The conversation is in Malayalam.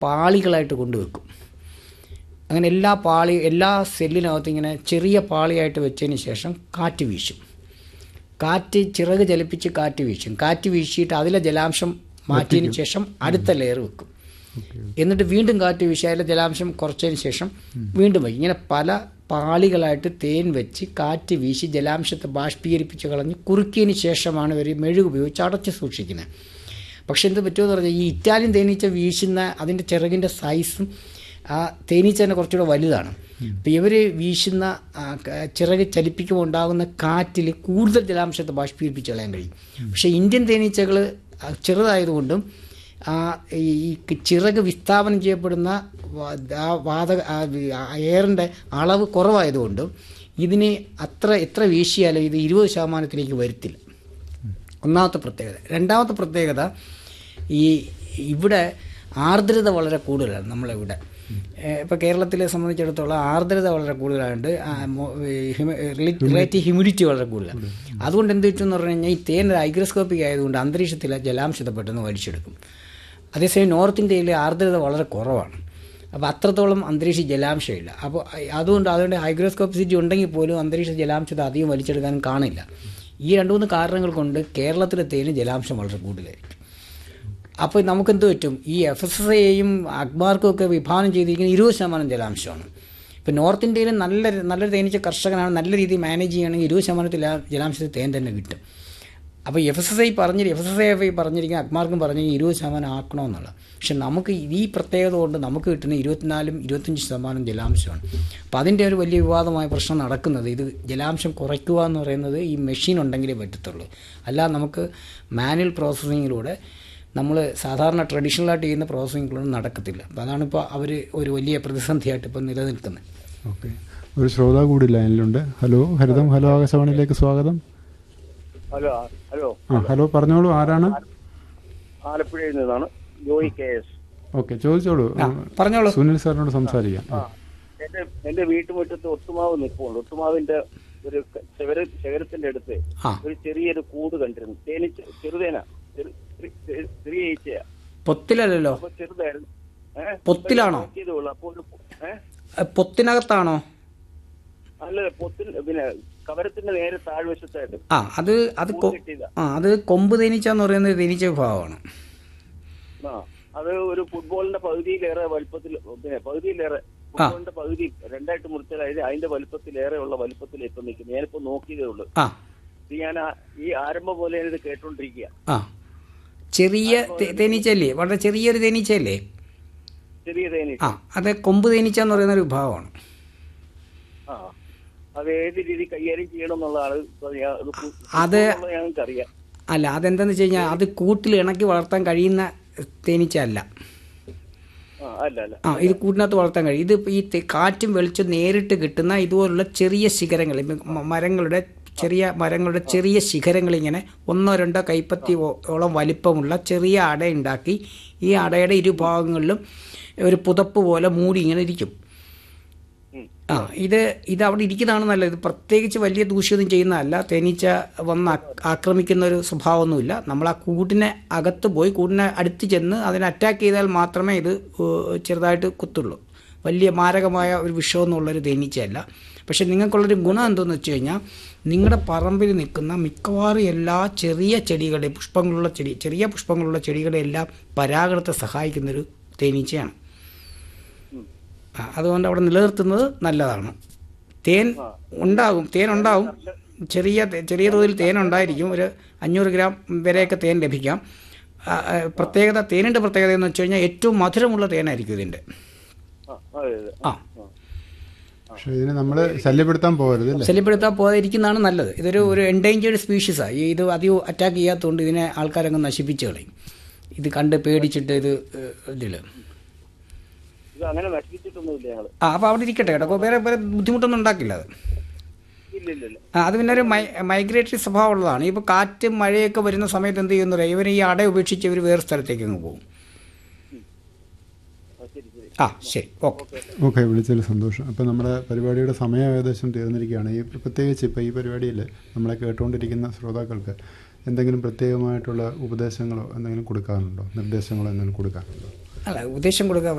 പാളികളായിട്ട് കൊണ്ടുവെക്കും അങ്ങനെ എല്ലാ പാളി എല്ലാ സെല്ലിനകത്ത് ഇങ്ങനെ ചെറിയ പാളിയായിട്ട് വെച്ചതിന് ശേഷം കാറ്റ് വീശും കാറ്റ് ചിറക് ചലിപ്പിച്ച് കാറ്റ് വീശും കാറ്റ് വീശിയിട്ട് അതിലെ ജലാംശം മാറ്റിയതിന് ശേഷം അടുത്ത ലെയർ വെക്കും എന്നിട്ട് വീണ്ടും കാറ്റ് വീശി അതിലെ ജലാംശം കുറച്ചതിന് ശേഷം വീണ്ടും വയ്ക്കും ഇങ്ങനെ പല പാളികളായിട്ട് തേൻ വെച്ച് കാറ്റ് വീശി ജലാംശത്തെ ബാഷ്പീകരിപ്പിച്ച് കളഞ്ഞ് കുറുക്കിയതിന് ശേഷമാണ് ഇവർ മെഴുക് ഉപയോഗിച്ച് അടച്ച് സൂക്ഷിക്കുന്നത് പക്ഷെ എന്ത് പറ്റുമെന്ന് പറഞ്ഞാൽ ഈ ഇറ്റാലിയൻ തേനീച്ച വീശുന്ന അതിൻ്റെ ചിറകിൻ്റെ സൈസും ആ തേനീച്ച തന്നെ കുറച്ചുകൂടെ വലുതാണ് അപ്പോൾ ഇവർ വീശുന്ന ആ, ക- ചിറക് ചലിപ്പിക്കുമ്പോൾ ഉണ്ടാകുന്ന കാറ്റിൽ കൂടുതൽ ജലാംശത്തെ ബാഷ്പീകരിപ്പിച്ച് കളയാൻ കഴിയും പക്ഷേ ഇന്ത്യൻ തേനീച്ചകൾ ചെറുതായതുകൊണ്ടും ആ ഈ ഈ ചിറക് വിസ്ഥാപനം ചെയ്യപ്പെടുന്ന വാ- ആ വാതക ആ വി- ആ എയറിൻ്റെ അളവ് കുറവായതുകൊണ്ടും ഇതിന് അത്ര എത്ര വീശിയാലും ഇത് ഇരുപത് ശതമാനത്തിലേക്ക് വരുത്തില്ല ഒന്നാമത്തെ പ്രത്യേകത രണ്ടാമത്തെ പ്രത്യേകത ഈ ഇവിടെ ആർദ്രത വളരെ കൂടുതലാണ് നമ്മളിവിടെ ഇപ്പോൾ കേരളത്തിലെ സംബന്ധിച്ചിടത്തോളം ആർദ്രത വളരെ കൂടുതലായതുകൊണ്ട് റിലേറ്റീവ് ഹ്യൂമിഡിറ്റി വളരെ കൂടുതലാണ് അതുകൊണ്ട് എന്ത് പറ്റുമെന്ന് പറഞ്ഞു കഴിഞ്ഞാൽ ഈ തേൻ ഹൈഗ്രോസ്കോപ്പിക് ആയതുകൊണ്ട് അന്തരീക്ഷത്തിലെ ജലാംശത്തെ പെട്ടെന്ന് വലിച്ചെടുക്കും അതേസമയം നോർത്ത് ഇന്ത്യയിലെ ആർദ്രത വളരെ കുറവാണ് അപ്പോൾ അത്രത്തോളം അന്തരീക്ഷ ജലാംശമില്ല അപ്പോൾ അതുകൊണ്ട് അതുകൊണ്ട് ഹൈഗ്രോസ്കോപ്പിസിറ്റി ഉണ്ടെങ്കിൽ പോലും അന്തരീക്ഷ ജലാംശത്തെ അധികം വലിച്ചെടുക്കാനും കാണില്ല ഈ രണ്ട് മൂന്ന് കാരണങ്ങൾ കൊണ്ട് കേരളത്തിലെ തേന് ജലാംശം വളരെ കൂടുതലായിരിക്കും അപ്പോൾ നമുക്ക് എന്ത് പറ്റും ഈ എഫ് എസ് എസ് എയും അക്ബാർക്കും ഒക്കെ വിഭാവനം ചെയ്തിരിക്കുന്ന ഇരുപത് ശതമാനം ജലാംശമാണ് ഇപ്പോൾ നോർത്ത് ഇന്ത്യയിൽ നല്ല നല്ലൊരു തേനീച്ച കർഷകനാണ് നല്ല രീതിയിൽ മാനേജ് ചെയ്യുകയാണെങ്കിൽ ഇരുപത് ശതമാനത്തിൽ ആ ജലാംശത്തിൽ തേൻ തന്നെ കിട്ടും അപ്പോൾ എഫ് എസ് എസ് ഐ പറഞ്ഞ എഫ് എസ് എസ് ഐ പറഞ്ഞിരിക്കുന്ന അക്മാർക്കും പറഞ്ഞ ഇരുപത് ശതമാനം ആക്കണമെന്നുള്ളത് പക്ഷെ നമുക്ക് ഈ പ്രത്യേകത കൊണ്ട് നമുക്ക് കിട്ടുന്ന ഇരുപത്തിനാലും ഇരുപത്തഞ്ച് ശതമാനം ജലാംശമാണ് അപ്പോൾ അതിൻ്റെ ഒരു വലിയ വിവാദമായ പ്രശ്നം നടക്കുന്നത് ഇത് ജലാംശം കുറയ്ക്കുക എന്ന് പറയുന്നത് ഈ മെഷീൻ ഉണ്ടെങ്കിലേ പറ്റത്തുള്ളൂ അല്ലാതെ നമുക്ക് മാനുവൽ പ്രോസസ്സിങ്ങിലൂടെ നമ്മൾ സാധാരണ ട്രഡീഷണലായിട്ട് ചെയ്യുന്ന പ്രോസസ്സിങ്ങിലൊന്നും നടക്കത്തില്ല അപ്പോൾ അതാണിപ്പോൾ അവർ ഒരു വലിയ പ്രതിസന്ധിയായിട്ട് ഇപ്പോൾ നിലനിൽക്കുന്നത് ഓക്കെ ഒരു ശ്രോതാവ് കൂടി ലൈനിലുണ്ട് ഹലോ ഹരിതം ഹലോ ആകാശവാണിയിലേക്ക് സ്വാഗതം ഹലോ ഹലോ ആ ഹലോ പറഞ്ഞോളൂ ആരാണ് ആലപ്പുഴയിൽ നിന്നാണ് ജോയി കെ എസ് ഓക്കെ ചോദിച്ചോളൂ ആ പറഞ്ഞോളൂ സുനിൽ സാറിനോട് സംസാരിക്കാം ആ എന്റെ എന്റെ വീട്ടുമുറ്റത്ത് ഒട്ടുമാവ് നിൽപ്പുണ്ട് ഒട്ടുമാവിന്റെ ഒരു ക- ശിഖര ശിഖരത്തിന്റെ അടുത്ത് ആ ഒരു ചെറിയൊരു കൂട് കണ്ടിരുന്നു തേനീച്ച ചെറുതേന ചെറു- ചെറി- ചെറി- ചെറിയ ഈച്ചയാ പൊത്തിലല്ലല്ലോ അപ്പൊ ചെറുതായിരുന്നു ഏഹ് പൊത്തിലാണോ? നോക്കിയതേ ഉള്ളൂ അപ്പൊ ഒരു ഏഹ് അഹ് പൊത്തിനകത്താണോ അല്ല പൊത്തിൽ പിന്നെ കവരത്തിന്റെ നേരെ താഴ്വശത്തായിട്ട് ആ അത് അത് കൊ- കിട്ടിയതാ ആ അത് കൊമ്പ് തേനീച്ച എന്ന് പറയുന്നത് തേനീച്ച വിഭാഗമാണ് ആ അത് ഒരു ഫുട്ബോളിന്റെ പകുതിയിലേറെ വലുപ്പത്തിൽ പിന്നെ പകുതിയിലേറെ ഫുട്ബോളിന്റെ പകുതി രണ്ടായിട്ട് മുറിച്ചാൽ അതിന്റെ അതിന്റെ വലുപ്പത്തിലേറെ ഉള്ള വലുപ്പത്തിൽ ഇപ്പൊ നിൽക്കുന്നത് ഞാനിപ്പോ നോക്കിയതേ ഉള്ളൂ ആ ഇത് ഞാൻ ആ- ഈ ആരംഭം പോലെ ഇത് കേട്ടോണ്ടിരിക്കുക ആ ചെറിയ തേ- തേനീച്ചയല്ലേ വളരെ ചെറിയൊരു തേനീച്ചയല്ലേ ചെറിയ തേനി ആ അത് കൊമ്പ് തേനീച്ച എന്ന് പറയുന്ന ഒരു വിഭാഗമാണ് ആ അത് ഏത് രീതി കൈകാര്യം ചെയ്യണം എന്നുള്ളതാണ് ഇപ്പൊ ഞാൻ- ഇത് കു- അത് എന്നുള്ളത് ഞങ്ങൾക്ക് അറിയാം അല്ല അതെന്താന്ന് വെച്ച് കഴിഞ്ഞാൽ അത് കൂട്ടിൽ ഇണക്കി വളർത്താൻ കഴിയുന്ന തേനീച്ച അല്ല ആ അല്ല അല്ല ആ ഇത് കൂട്ടിനകത്ത് വളർത്താൻ കഴിയും ഇത് ഈ തെ- കാറ്റും വെളിച്ചം നേരിട്ട് കിട്ടുന്ന ഇതുപോലുള്ള ചെറിയ ശിഖരങ്ങൾ ഇപ്പം മ- മരങ്ങളുടെ ചെറിയ മരങ്ങളുടെ ചെറിയ ശിഖരങ്ങൾ ഇങ്ങനെ ഒന്നോ രണ്ടോ കൈപ്പത്തി ഓ- ഓളം വലിപ്പമുള്ള ചെറിയ അട ഉണ്ടാക്കി ഈ അടയുടെ ഇരുഭാഗങ്ങളിലും ഒരു പുതപ്പ് പോലെ മൂടി ഇങ്ങനെ ഇരിക്കും ഉം. ആ ഇത് ഇത് അവിടെ ഇരിക്കുന്നതാണ് നല്ലത് ഇത് പ്രത്യേകിച്ച് വലിയ ദൂഷ്യമൊന്നും ചെയ്യുന്നതല്ല തേനീച്ച വന്ന് ആക്- ആക്രമിക്കുന്ന ഒരു സ്വഭാവമൊന്നുമില്ല നമ്മൾ ആ കൂടിനെ അകത്ത് പോയി കൂടിനെ അടുത്ത് ചെന്ന് അതിനെ അറ്റാക്ക് ചെയ്താൽ മാത്രമേ ഇത് ഏഹ്, ചെറുതായിട്ട് കുത്തുള്ളൂ വലിയ മാരകമായ ഒരു വിഷമൊന്നുമുള്ളൊരു തേനീച്ചയല്ല പക്ഷെ നിങ്ങൾക്കുള്ളൊരു ഗുണം എന്തെന്ന് വെച്ച് കഴിഞ്ഞാൽ നിങ്ങളുടെ പറമ്പിൽ നിൽക്കുന്ന മിക്കവാറും എല്ലാ ചെറിയ ചെടികളെ പുഷ്പങ്ങളുള്ള ചെടി ചെറിയ പുഷ്പങ്ങളുള്ള ചെടികളെല്ലാം പരാഗണത്തെ സഹായിക്കുന്നൊരു തേനീച്ചയാണ് ആ, അതുകൊണ്ട് അവിടെ നിലനിർത്തുന്നത് നല്ലതാണ് തേൻ ഉണ്ടാകും തേൻ ഉണ്ടാകും ചെറിയ തേ- ചെറിയ തോതിൽ തേൻ ഉണ്ടായിരിക്കും ഒരു അഞ്ഞൂറ് ഗ്രാം വരെയൊക്കെ തേൻ ലഭിക്കാം ആ, ആ, പ്രത്യേകത തേനിൻ്റെ പ്രത്യേകത എന്ന് വെച്ച് കഴിഞ്ഞാൽ ഏറ്റവും മധുരമുള്ള തേനായിരിക്കും ഇതിൻ്റെ ആ അതെ അതെ ആ പക്ഷെ ഇതിനെ നമ്മൾ ശല്യപ്പെടുത്താൻ പോകരുത് അല്ലേ ശല്യപ്പെടുത്താൻ പോകാതിരിക്കുന്നതാണ് നല്ലത് ഇതൊരു ഒരു എൻഡേഞ്ചേർഡ് സ്പീഷീസാണ് ഈ ഇത് അധികം അറ്റാക്ക് ചെയ്യാത്തതുകൊണ്ട് ഇതിനെ ആൾക്കാരങ്ങ് നശിപ്പിച്ച് കളയും ഇത് കണ്ട് പേടിച്ചിട്ട് ഇത് ഇതിൽ ഇത് അങ്ങനെ നശിപ്പിച്ചിട്ടൊന്നുമില്ല ഞങ്ങള് ആ അപ്പോൾ അവിടെ ഇരിക്കട്ടെ കേട്ടോ അപ്പോൾ വേറെ വേറെ ബുദ്ധിമുട്ടൊന്നും ഉണ്ടാക്കില്ല അത് ഇല്ല ഇല്ല ഇല്ല ആ, അത് പിന്നെ ഒരു മൈ മൈഗ്രേറ്ററി സ്വഭാവമുള്ളതാണ് ഇപ്പോൾ കാറ്റും മഴയൊക്കെ വരുന്ന സമയത്ത് എന്ത് ചെയ്യുന്നു ഇവർ ഈ അട ഉപേക്ഷിച്ച് ഇവർ വേറെ സ്ഥലത്തേക്ക് അങ്ങ് പോകും ആ, ശരി ശരി ആ ശരി ഓക്കെ ഓക്കെ വിളിച്ചതിൽ സന്തോഷം അപ്പോൾ നമ്മുടെ പരിപാടിയുടെ സമയം ഏകദേശം തീർന്നിരിക്കുകയാണ് ഈ പ്രത്യേകിച്ച് ഇപ്പോൾ ഈ പരിപാടിയിൽ നമ്മളെ കേട്ടുകൊണ്ടിരിക്കുന്ന ശ്രോതാക്കൾക്ക് എന്തെങ്കിലും പ്രത്യേകമായിട്ടുള്ള ഉപദേശങ്ങളോ എന്തെങ്കിലും കൊടുക്കാനുണ്ടോ നിർദ്ദേശങ്ങളോ എന്തെങ്കിലും കൊടുക്കാനുണ്ടോ അല്ല ഉപദേശം കൊടുക്കാൻ